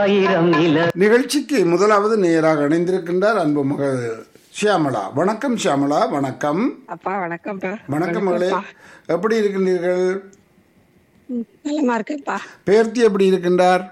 ஆயிரம் நில நிகழ்ச்சிக்கு முதலாவது நேராக இணைந்திருக்கின்றார் அன்பு மகள் ஷியாமளா வணக்கம் ஷியாமளா வணக்கம் அப்பா வணக்கம்ப்பா வணக்கம் மகளே எப்படி இருக்கின்றீர்கள் ம், நலமா இருக்கேன்ப்பா பேர்த்தி எப்படி இருக்கின்றார்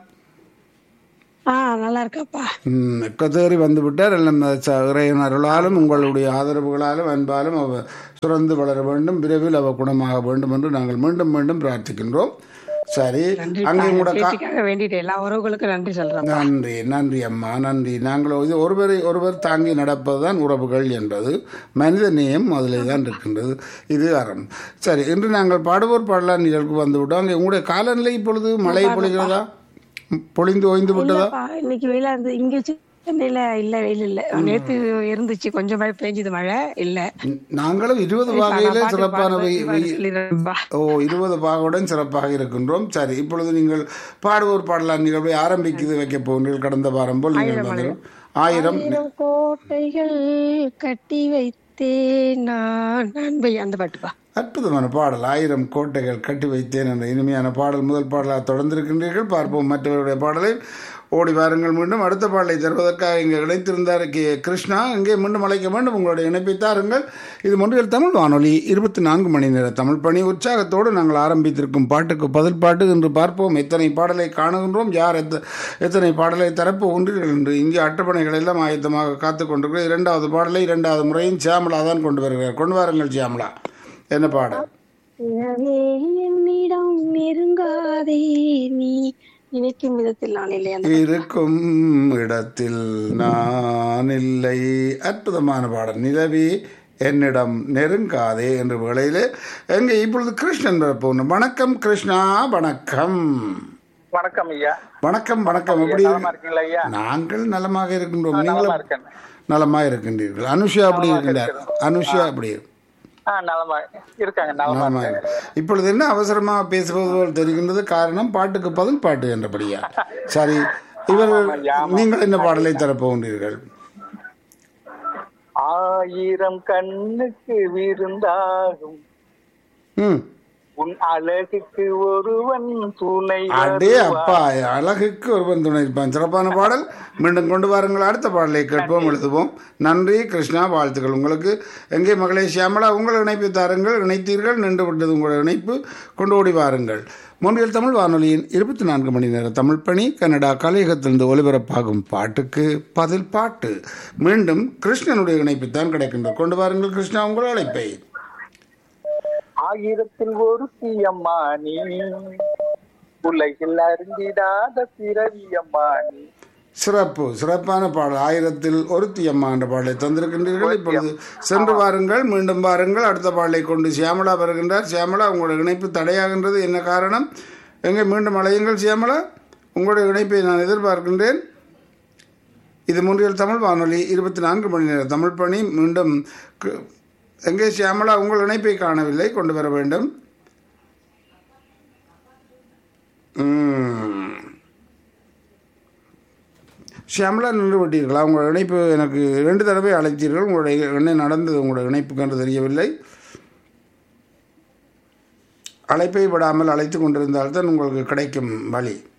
ஆ நல்லா இருக்கேன்ப்பா ம், கத்தேறி வந்து விட்டார் எல்லாம் ச- இறைவன் அருளாலும் உங்களுடைய ஆதரவுகளாலும் அன்பாலும் அவ சுரந்து வளர வேண்டும் விரைவில் அவ குணமாக வேண்டும் என்று நாங்கள் மீண்டும் மீண்டும் பிரார்த்திக்கின்றோம் சரி அங்கே கூட கா பேட்டிக்காக வேண்டிட்டு எல்லா உறவுகளுக்கும் நன்றி சொல்றேன் நன்றி நன்றி அம்மா நன்றி நாங்கள் இது ஒருவரை ஒருவர் தாங்கி நடப்பதுதான் உறவுகள் என்பது மனித நேயம் அதிலே தான் இருக்கின்றது இது அறம் சரி இன்று நாங்கள் பாடுவோர் பாடலாம் நிகழ்வுக்கு வந்து விட்டோம் அங்கே உங்களுடைய காலநிலை இப்பொழுது மழை பொழிகிறதா பொழிந்து ஓய்ந்து விட்டதா இல்லப்பா இன்னைக்கு வெயிலா இருந்து இங்க சென்னையில இல்ல வெயில் இல்ல நேத்து இருந்துச்சு கொஞ்சம் மழை பெஞ்சது மழை இல்ல நாங்களும் இருபது வகையிலே சிறப்பான வெய்- வெய்- சொல்லிடுறேன்பா. ஓ இருபது பாகுடன் சிறப்பாக இருக்கின்றோம் சரி இப்பொழுது நீங்கள் பாடுவோர் பாடலாம் நிகழ்வை ஆரம்பிக்குது வைக்கப் போகிறீர்கள் கடந்த வாரம் போல் நீங்கள் வந்தீர்கள் ஆயிரம் ஆயிரம் கோட்டைகள் கட்டி வைத்தேன் நான் அன்பை அந்த பாட்டுப்பா அற்புதமான பாடல் ஆயிரம் கோட்டைகள் கட்டி வைத்தேன் என்ற இனிமையான பாடல் முதல் பாடலாக தொடர்ந்திருக்கின்றீர்கள் பார்ப்போம் மற்றவருடைய பாடலை ஓடி வாருங்கள் மீண்டும் அடுத்த பாடலை தருவதற்காக இங்கே இணைத்திருந்தார் கே கிருஷ்ணா இங்கே மீண்டும் அழைக்க வேண்டும் உங்களுடைய இணைப்பை தாருங்கள் இது மொழியில் தமிழ் வானொலி இருபத்தி நான்கு மணி நேர தமிழ் பணி உற்சாகத்தோடு நாங்கள் ஆரம்பித்திருக்கும் பாட்டுக்கு பதில் பாட்டு என்று பார்ப்போம் எத்தனை பாடலை காணுகின்றோம் யார் எத்த எத்தனை பாடலை தரப்போகின்றீர்கள் என்று இங்கே அட்டப்பணைகள் எல்லாம் ஆயத்தமாக காத்து கொண்டிருக்கிறோம் இரண்டாவது பாடலை இரண்டாவது முறையும் சியாமலா தான் கொண்டு வருகிறார் கொண்டு வாருங்கள் சியாமலா என்ன பாடல் எனவே என்னிடம் நெருங்காதே நீ நினைக்கும் விதத்தில் நான் இல்லை அந்த இருக்கும் இடத்தில் நான் இல்லை அற்புதமான பாடல் நிலவி என்னிடம் நெருங்காதே என்ற வேளையிலே எங்கே இப்பொழுது கிருஷ்ணன் வரப்போகணும் வணக்கம் கிருஷ்ணா வணக்கம் வணக்கம் ஐயா வணக்கம் வணக்கம் எப்படி நலமா இருக்கு இருக்கீங்களா ஐயா நாங்கள் நலமாக இருக்கின்றோம் நலமா நீங்களும் இருக்கேன் நலமாக இருக்கின்றீர்கள் அனுஷா அப்படி இருக்கின்றார் அனுஷா அப்படி ஆ நலமா இருக்காங்க நலமா நலமாக இருக்காங்க இருக்கு. இப்பொழுது என்ன அவசரமாக பேசுவது போல் தெரிகின்றது காரணம் பாட்டுக்கு பதில் பாட்டு என்றபடியா சரி இவர்கள் நீங்கள் என்ன பாடலை தரப்போகின்றீர்கள் ஆயிரம் கண்ணுக்கு விருந்தாகும் ம் உன் அழகுக்கு ஒருவன் துணை அடே வருவான். அப்பா அழகுக்கு ஒருவன் துணை இருப்பான் சிறப்பான பாடல் மீண்டும் கொண்டு வாருங்கள் அடுத்த பாடலை கேட்போம் எழுதுவோம் நன்றி கிருஷ்ணா வாழ்த்துக்கள் உங்களுக்கு எங்கே மகளே சியாமலா உங்கள் இணைப்பு தாருங்கள் இணைத்தீர்கள் நின்று விட்டது உங்கள் இணைப்பு கொண்டு ஓடி வாருங்கள் மொழியில் தமிழ் வானொலியின் இருபத்தி நான்கு மணி நேர தமிழ் பணி கனடா கலையகத்திலிருந்து ஒலிபரப்பாகும் பாட்டுக்கு பதில் பாட்டு மீண்டும் கிருஷ்ணனுடைய இணைப்பு தான் கிடைக்கின்றது கொண்டு வாருங்கள் கிருஷ்ணா உங்கள் அழைப்பை ஆயிரத்தில் ஒரு அம்மா நீ உலகில் அறிந்திடாத பிறவி அம்மா நீ சிறப்பு சிறப்பான பாடல் ஆயிரத்தில் ஒருத்தி அம்மா என்ற பாடலை தந்திருக்கின்றீர்கள் இப்பொழுது சென்று வாருங்கள் மீண்டும் வாருங்கள் அடுத்த பாடலை கொண்டு சியாமலா வருகின்றார் சியாமலா உங்களுடைய இணைப்பு தடையாகின்றது என்ன காரணம் எங்கே மீண்டும் அழையுங்கள் சியாமலா உங்களுடைய இணைப்பை நான் எதிர்பார்க்கின்றேன் இது முன்றியல் தமிழ் வானொலி இருபத்தி நான்கு மணி நேர தமிழ் பணி மீண்டும் கு- எங்கே சியாமலா உங்கள் இணைப்பை காணவில்லை கொண்டு வர வேண்டும் ம். ஷியாமலா நின்று விட்டீர்களா உங்கள் இணைப்பு எனக்கு ரெண்டு தடவை அழைத்தீர்கள் உங்களுடைய என்ன நடந்தது உங்களுடைய இணைப்புக்கு என்று தெரியவில்லை அழைப்பை விடாமல் அழைத்து கொண்டிருந்தால்தான் உங்களுக்கு கிடைக்கும் வழி